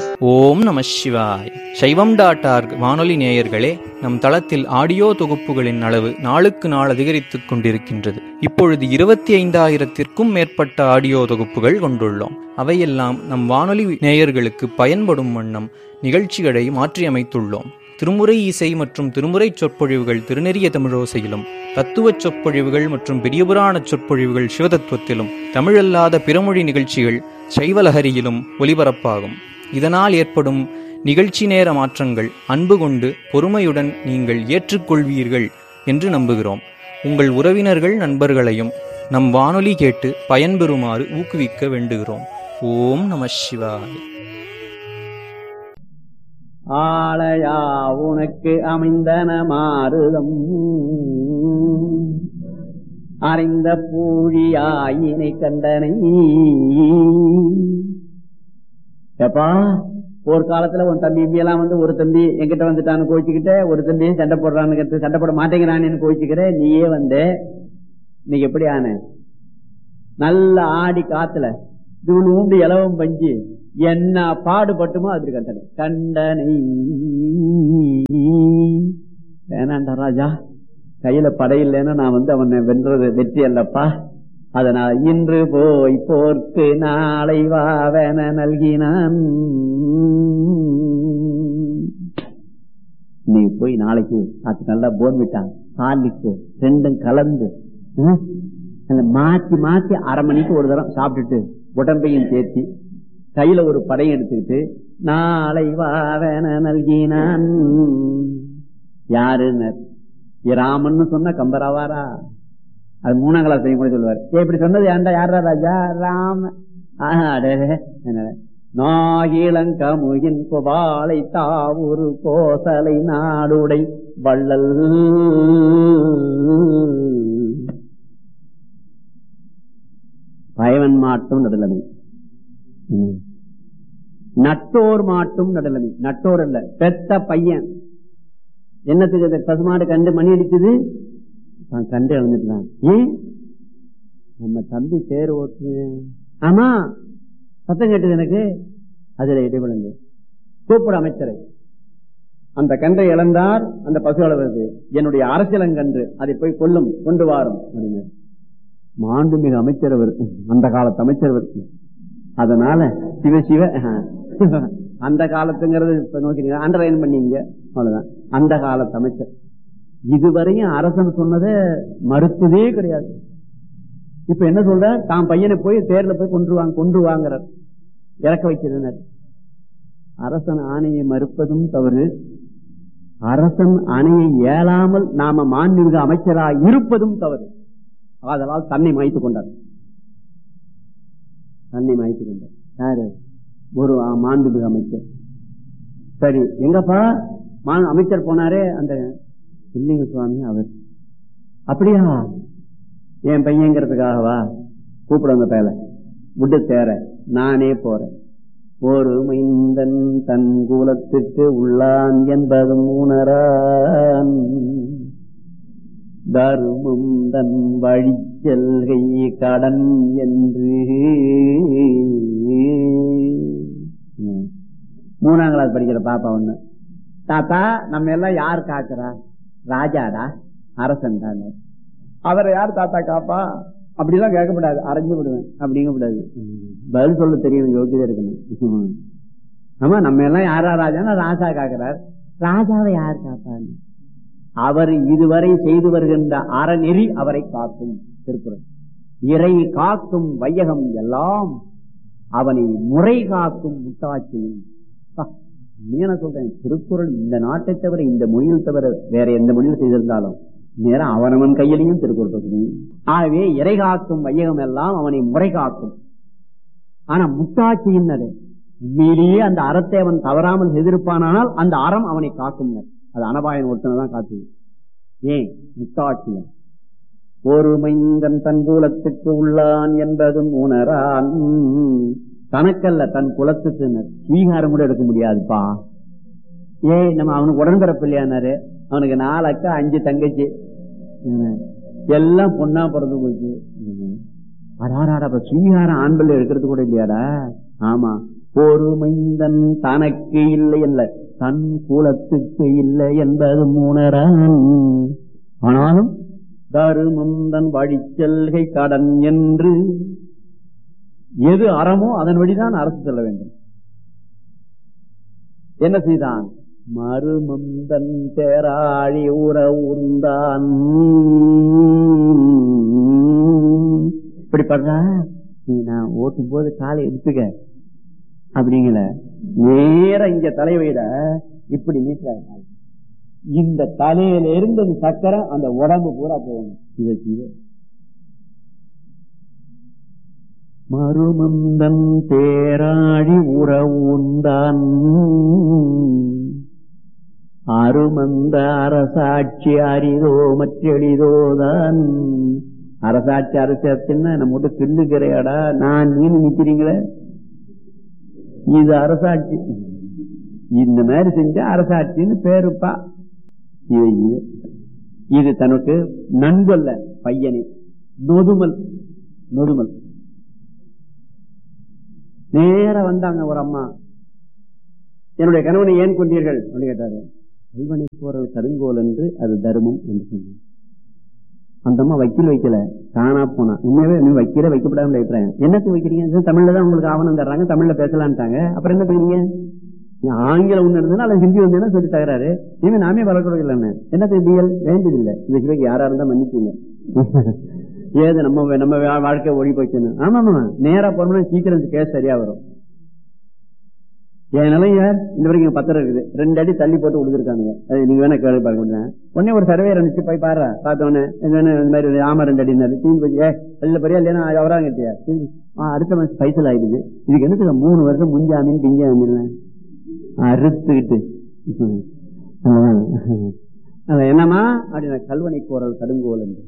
ஓம் நம சிவாய் சைவம் டாட் ஆர்க் வானொலி நேயர்களே நம் தளத்தில் ஆடியோ தொகுப்புகளின் அளவு நாளுக்கு நாள் அதிகரித்துக் கொண்டிருக்கின்றது இப்பொழுது இருபத்தி ஐந்தாயிரத்திற்கும் மேற்பட்ட ஆடியோ தொகுப்புகள் கொண்டுள்ளோம் அவையெல்லாம் நம் வானொலி நேயர்களுக்கு பயன்படும் வண்ணம் நிகழ்ச்சிகளை மாற்றியமைத்துள்ளோம் திருமுறை இசை மற்றும் திருமுறை சொற்பொழிவுகள் திருநெறிய தமிழோசையிலும் தத்துவச் சொற்பொழிவுகள் மற்றும் பெரியபுராண சொற்பொழிவுகள் சிவதத்துவத்திலும் தமிழல்லாத பிறமொழி நிகழ்ச்சிகள் சைவலஹரியிலும் ஒலிபரப்பாகும் இதனால் ஏற்படும் நிகழ்ச்சி நேர மாற்றங்கள் அன்பு கொண்டு பொறுமையுடன் நீங்கள் ஏற்றுக்கொள்வீர்கள் என்று நம்புகிறோம் உங்கள் உறவினர்கள் நண்பர்களையும் நம் வானொலி கேட்டு பயன்பெறுமாறு ஊக்குவிக்க வேண்டுகிறோம் ஓம் நம சிவாய் ஆளையா உனக்கு அமைந்தன மாறுதம் அறிந்த பூழியாயினை கண்டனை எப்பா ஒரு காலத்துல உன் தம்பி இம்பி எல்லாம் வந்து ஒரு தம்பி என்கிட்ட வந்துட்டான்னு கோச்சிக்கிட்ட ஒரு தம்பி சண்டை போடுறான்னு சண்டை போட மாட்டேங்கிறான்னு கோச்சிக்கிற நீயே வந்து இன்னைக்கு எப்படி ஆன நல்ல ஆடி காத்துல நூண்டு இலவம் பஞ்சு என்ன பாடுபட்டுமோ அது கண்டனை கண்டனை வேணாண்டா ராஜா கையில படையில்லைன்னா நான் வந்து அவனை வென்றது வெற்றி அல்லப்பா அதனால் இன்று போய் போர்க்கு நாளை வாவென நல்கினான் நீ போய் நாளைக்கு அது நல்லா போன் விட்டான் காலிக்கு ரெண்டும் கலந்து ம், அந்த மாத்தி மாத்தி அரை மணிக்கு ஒரு தரம் சாப்பிட்டுட்டு உடம்பையும் சேர்த்தி கையில ஒரு படையும் எடுத்துக்கிட்டு நாளை வாவென நல்கினான் யாருன்னு ராமன்னு சொன்ன கம்பராவாரா அது மூணாம் கிளாஸ் கூட சொல்லுவார் ஏ, இப்படி சொன்னது ஏன்டா யாரா ராஜா ராம ஆஹா, அடே, என்னடா. நாகிலங்கமுகின் குபாலை தாவூரு கோசலை நாடுடை வள்ளல் பயவன் மாட்டும் நடுலமை ம். நட்டோர் மாட்டும் நடுலமை நட்டோர் அல்ல பெத்த பையன் என்னத்துக்கு இந்த பசுமாடு கண்டு மணி அடிக்குது தான் கண்டு இழந்துட்டான் ஏன் நம்ம தம்பி தேர் ஓட்டு ஆமா சத்தம் கேட்டது எனக்கு அதுல இடைவிலங்கு கூப்பிட அமைச்சரை அந்த கன்றை இழந்தார் அந்த பசு வருது என்னுடைய அரசியலங்கன்று அதை போய் கொல்லும் கொண்டு வாரும் அப்படின்னாரு மாண்புமிகு அமைச்சர் அவர் அந்த காலத்து அமைச்சர் அவர் அதனால சிவ சிவ ஆஹ், அந்த காலத்துங்கிறது இப்ப நோக்கி அண்டர்லைன் பண்ணீங்க அவ்வளவுதான் அந்த காலத்து அமைச்சர் இதுவரையும் அரசன் சொன்னதை மறுத்ததே கிடையாது இப்ப என்ன சொல்ற தான் பையனை போய் தேர்ல போய் கொண்டு வாங்க கொண்டு வாங்குறார் இறக்க வைக்கிறனர் அரசன் ஆணையை மறுப்பதும் தவறு அரசன் ஆணையை ஏலாமல் நாம மாண்புமிகு அமைச்சராக இருப்பதும் தவறு ஆதலால் தன்னை மாய்த்துக் கொண்டார் தன்னை மாய்த்துக் கொண்டார் யாரு ஒரு ஆ- மாண்புமிகு அமைச்சர் சரி எங்கப்பா மா- அமைச்சர் போனாரே அந்த இல்லைங்க சுவாமி அவர் அப்படியா என் பையங்கிறதுக்காகவா கூப்பிடுங்க பேல விட்டு தேர நானே போறேன் ஒரு மைந்தன் தன் குலத்துக்கு உள்ளான் என்பதும் உணரான் தருமம் தன் வழி செல்கை கடன் என்று ம். மூணாம் கிளாஸ் படிக்கிற பாப்பா ஒண்ணு தாத்தா நம்ம எல்லாம் யார் காக்குறா ராஜாடா அரசன் தானே அவரை யார் தாத்தா காப்பா அப்படிலாம் கேட்கக்கூடாது அரைஞ்சு விடுவேன் அப்படிங்கக்கூடாது பதில் சொல்ல தெரியும் யோகியதை இருக்கணும் ஆமா நம்ம எல்லாம் யாரா ராஜான்னா ராஜா காக்குறார் ராஜாவை யார் காப்பான்னு அவர் இதுவரை செய்து வருகின்ற அறநெறி அவரை காக்கும் திருக்குறள் இறை காக்கும் வையகம் எல்லாம் அவனை முறை காக்கும் முட்டாட்சியும் அப்பா, உண்மையா நான் சொல்றேன் திருக்குறள் இந்த நாட்டை தவிர இந்த மொழியில் தவிர வேற எந்த மொழியில் செய்திருந்தாலும் நேரம் அவனவன் கையிலையும் திருக்குறள் பகுதி ஆகவே இறை காக்கும் வையகம் எல்லாம் அவனை முறை காக்கும் ஆனா முட்டாட்சியினர் உண்மையிலேயே அந்த அறத்தை அவன் தவறாமல் செய்திருப்பானால் அந்த அறம் அவனை காக்கும் அது அனபாயன் ஒருத்தனை தான் காத்துது ஏன் முட்டாட்சியன் ஒரு மைந்தன் தன் குலத்துக்கு உள்ளான் என்பதும் உணரான் தனக்கல்ல தன் குலத்துக்கு ஸ்வீகாரம் கூட எடுக்க முடியாதுப்பா ஏய் நம்ம அவனுக்கு உடன்பிறப்பு இல்லையானாரு அவனுக்கு நாலு அக்கா அஞ்சு தங்கச்சி என்ன, எல்லாம் பொண்ணா பிறந்து போச்சு அடாராடா அப்ப ஸ்வீகாரம் ஆண் பிள்ளை எடுக்கிறது கூட இல்லையாடா ஆமா ஒரு மைந்தன் தனக்கு இல்லை அல்ல தன் குலத்துக்கு இல்லை என்பது உணரான் ஆனாலும் தருமந்தன் வழிச்செல்கை கடன் என்று எது அறமோ அதன் வழிதான் அரசு செல்ல வேண்டும் என்ன செய்தான் மறுமந்தன் தேராழி உற உந்தான் இப்படி படுறா நீ நான் ஓட்டும் போது காலை எடுத்துக்க அப்படிங்கல நேர இங்க தலை வைட இப்படி நீட்டுறாங்க இந்த தலையில இருந்து அந்த சக்கரை அந்த உடம்பு பூரா போகணும் இதை செய்ய மறுமந்தன் தேராழி உறவுந்தான் அருமந்த அரசாட்சி அரிதோ மற்றெளிதோதான் அரசாட்சி அரசாட்சின்னா நம்ம விட்டு கிள்ளுக்கிறையாடா நான் நீனு நிக்கிறீங்களே இது அரசாட்சி இந்த மாதிரி செஞ்சா அரசாட்சின்னு பேருப்பா இது இது இது தனக்கு நண்பல்ல பையனே நொதுமல் நொதுமல் நேர வந்தாங்க ஒரு அம்மா என்னுடைய கணவனை ஏன் கொண்டீர்கள் அப்படின்னு கேட்டாரு கல்வனை போறது கருங்கோல் என்று அது தர்மம் என்று சொன்னாங்க அந்த அம்மா வக்கீல் வைக்கல தானா போனா உண்மையாவே நீ வைக்கல வைக்கப்படாம வைக்கிறேன் என்னத்துக்கு வைக்கிறீங்க தமிழ்ல தான் உங்களுக்கு ஆவணம் தர்றாங்க தமிழ்ல பேசலான்ட்டாங்க அப்புறம் என்ன பண்ணுவீங்க ஆங்கிலம் ஒண்ணு இருந்ததுன்னா அல்லது ஹிந்தி வந்ததுன்னா சொல்லி தகராறு இனிமே நாமே வளர்க்கறதில்லை என்னத்துக்கு டிஎல் வேண்டியதில்லை இந்த சிலைக்கு யாரா இருந்தா மன்னிக்குங்க ஏது நம்ம நம்ம வாழ்க்கை ஓடி போச்சுன்னு ஆமா ஆமா நேரா போனோம்னா சீக்கிரம் கேஸ் சரியா வரும் என் நிலைய இந்த வரைக்கும் பத்திரம் இருக்குது ரெண்டு அடி தள்ளி போட்டு கொடுத்துருக்காங்க அது நீங்க வேணா கேள்வி பார்க்க முடியும் உடனே ஒரு சர்வே இருந்துச்சு போய் பாரு பார்த்தோன்னே இந்த மாதிரி ஆமா ரெண்டு அடி தீந்து போய் ஏ வெளில பெரியா இல்லையா அவரா கேட்டியா அடுத்த மாசம் பைசல் ஆயிடுது இதுக்கு என்னத்துக்கு மூணு வருஷம் முஞ்சாமீன் பிஞ்சாமீன் அறுத்துக்கிட்டு என்னமா அப்படின்னா கல்வனை கோரல் கடுங்கோல் என்று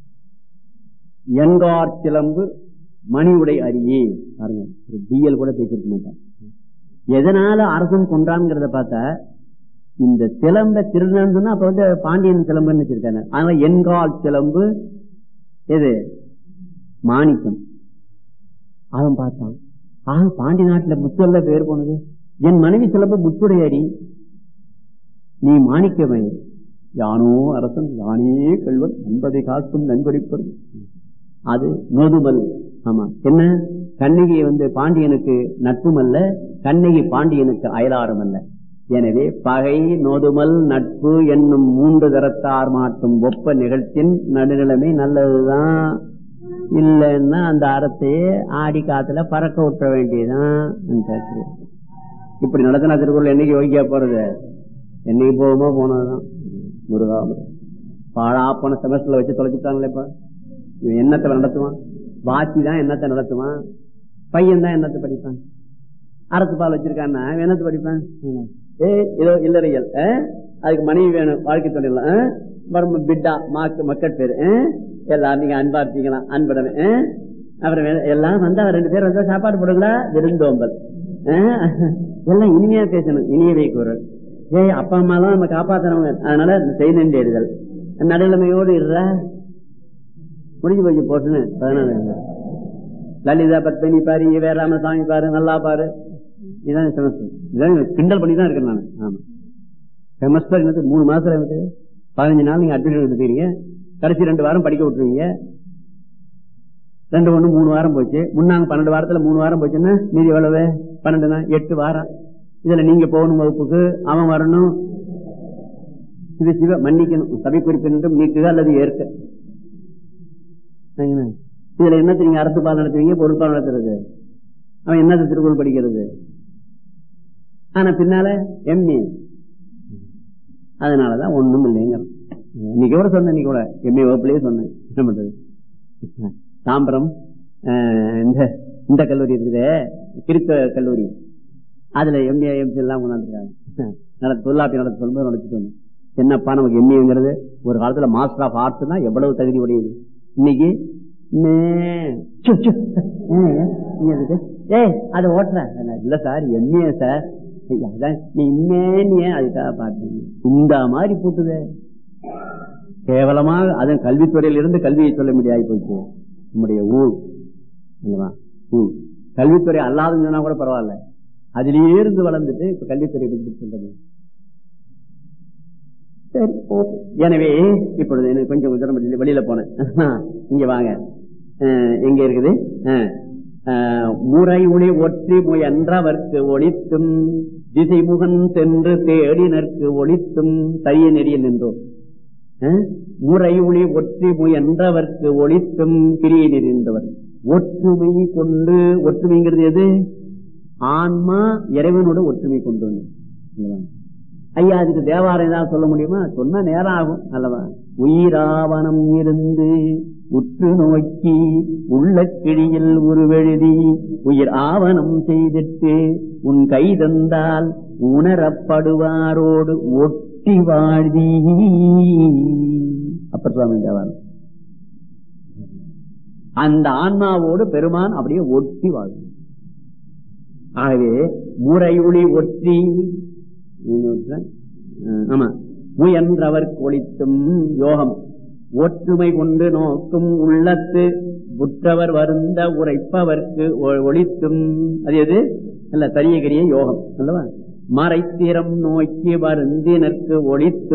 என்கார் சிலம்பு மணி உடை அரியே பாருங்க டிஎல் கூட பேசிருக்க மாட்டான் எதனால அரசன் கொன்றான்ங்கிறத பார்த்தா இந்த சிலம்ப திருடன் சொன்னா அப்ப வந்து பாண்டியன் சிலம்புன்னு வச்சிருக்காங்க அதனால என்கால் சிலம்பு எது மாணிக்கம் அவன் பார்த்தான் ஆஹ் பாண்டி நாட்டுல முத்தல்ல பேர் போனது என் மனைவி சிலம்பு முத்துடையடி நீ மாணிக்கமே யானோ அரசன் யானே கல்வன் என்பதை காக்கும் நன்கொடிப்பது அது நோதுமல் ஆமா என்ன கண்ணகி வந்து பாண்டியனுக்கு நட்பும் அல்ல கண்ணகி பாண்டியனுக்கு அயலாரும் அல்ல எனவே பகை நோதுமல் நட்பு என்னும் மூன்று தரத்தார் மாட்டும் ஒப்ப நிகழ்ச்சியின் நடுநிலைமை நல்லதுதான் இல்லைன்னா அந்த அறத்தையே ஆடி காத்துல பறக்க விட்டுற வேண்டியதுதான் இப்படி நடத்தின திருக்குறள் என்னைக்கு யோகியா போறது என்னைக்கு போகுமோ போனதுதான் முருகாமர் பாழா போன செமஸ்டர்ல வச்சு தொலைச்சுட்டாங்களேப்பா என்னத்தை நடத்துவான் வாத்தி தான் என்னத்தை நடத்துவான் பையன் தான் என்னத்தை படிப்பான் அரசு பால் வச்சிருக்கான்னா என்னத்தை படிப்பான் ஏ இதோ இல்லறையல் அதுக்கு மனைவி வேணும் வாழ்க்கை தொழிலாம் பிட்டா மாக்கு மக்கள் பேரு எல்லாரும் நீங்க அன்பா இருப்பீங்களா அன்புடனே அப்புறம் எல்லாம் வந்தா ரெண்டு பேர் வந்தா சாப்பாடு போடுங்களா விருந்தோம்பல் எல்லாம் இனிமையா பேசணும் இனியவை குரல் ஏய் அப்பா அம்மா தான் நம்ம காப்பாத்துறவங்க அதனால செய்ய வேண்டியதுகள் நடுநிலைமையோடு இருறா முடிஞ்சு போய் போட்டுன்னு பதினாலு லலிதா பத்மினி பாரு வேறாம சாமி பாரு நல்லா பாரு இதான் செமஸ்டர் இதான் கிண்டல் பண்ணி தான் இருக்கேன் நான் ஆமா செமஸ்டர் என்னது மூணு மாசம் எனக்கு பதினஞ்சு நாள் நீங்க அட்மிஷன் எடுத்துக்கிறீங்க கடைசி ரெண்டு வாரம் படிக்க விட்டுருவீங்க ரெண்டு ஒண்ணு மூணு வாரம் போச்சு முன்னாங்க பன்னெண்டு வாரத்துல மூணு வாரம் போச்சுன்னா மீதி எவ்வளவு பன்னெண்டு தான் எட்டு வாரம் இதுல நீங்க போகணும் வகுப்புக்கு அவன் வரணும் இது சிவ மன்னிக்கணும் சபை குறிப்பின்றும் நீக்குக அல்லது ஏற்க இதுல என்னத்தை நீங்க அரசு பால் நடத்துவீங்க பொருட்பால் நடத்துறது அவன் என்னத்தை திருக்குறள் படிக்கிறது ஆனா பின்னால எம்ஏ அதனாலதான் ஒண்ணும் இல்லைங்க இன்னைக்கு கூட சொன்னேன் இன்னைக்கு கூட எம்ஏ வகுப்புலயே சொன்னேன் என்ன பண்றது தாம்பரம் இந்த இந்த கல்லூரி இருக்குது கிறிஸ்தவ கல்லூரி அதுல எம்ஏ எம்சி எல்லாம் கொண்டாந்துருக்காங்க நடத்த தொல்லாப்பி நடத்த சொல்லும்போது நடத்திட்டு வந்தேன் என்னப்பா நமக்கு எம்ஏங்கிறது ஒரு காலத்துல மாஸ்டர் ஆஃப் ஆர்ட்ஸ்னா எவ்வளவு தகுதி உடையது இன்னைக்கு ஏ அது ஓட்டுற இல்ல சார் எம்ஏ சார் நீ இம்மே அதுக்காக பாத்தீங்க இந்த மாதிரி போட்டுது கேவலமாக அதன் கல்வித்துறையில இருந்து கல்வியை சொல்ல முடியாது போச்சு நம்முடைய ஊர் ஊர் கல்வித்துறை அல்லாதுன்னு சொன்னா கூட பரவாயில்ல அதிலேயே இருந்து வளர்ந்துட்டு இப்ப கல்வித்துறை பற்றி சொல்றது சரி ஓகே எனவே இப்பொழுது எனக்கு கொஞ்சம் தூரம் வெளியில- வெளியில போனேன் இங்க வாங்க அஹ், எங்க இருக்குது அஹ், அஹ், முறை ஒளி ஒற்றி முயன்றவர்க்கு ஒளித்தும் திசைமுகன் சென்று தேடினர்க்கு ஒளித்தும் தரிய நெறியில் நின்றோம் அஹ், முறை ஒளி ஒற்றி முயன்றவர்க்கு ஒளித்தும் கிரியை நின்றவர் ஒற்றுமை கொண்டு ஒற்றுமைங்கிறது எது ஆன்மா இறைவனோட ஒற்றுமை கொண்டு வந்து அல்லவா? ஐயா அதுக்கு தேவாரம் ஏதாவது சொல்ல முடியுமா சொன்னா நேரம் ஆகும் அல்லவா உயிராவணம் இருந்து உற்று நோக்கி உள்ள கிழியில் உருவெழுதி உயிர் ஆவணம் செய்திட்டு உன் கை தந்தால் உணரப்படுவாரோடு ஒட்டி வாழ்தி அப்பர் சுவாமி தேவாரம் அந்த ஆன்மாவோடு பெருமான் அப்படியே ஒட்டி வாழ்வு ஆகவே முறையுளி ஒற்றி அஹ், ஆமா முயன்றவர் ஒளித்தும் யோகம் ஒற்றுமை கொண்டு நோக்கும் உள்ளத்து புற்றவர் வருந்த உரைப்பவர்க்கு ஒ- ஒளித்தும் அது எது இல்ல தரியகிரிய யோகம் அல்லவா மறைத்திறம் நோக்கி வருந்தினர்க்கு ஒளித்து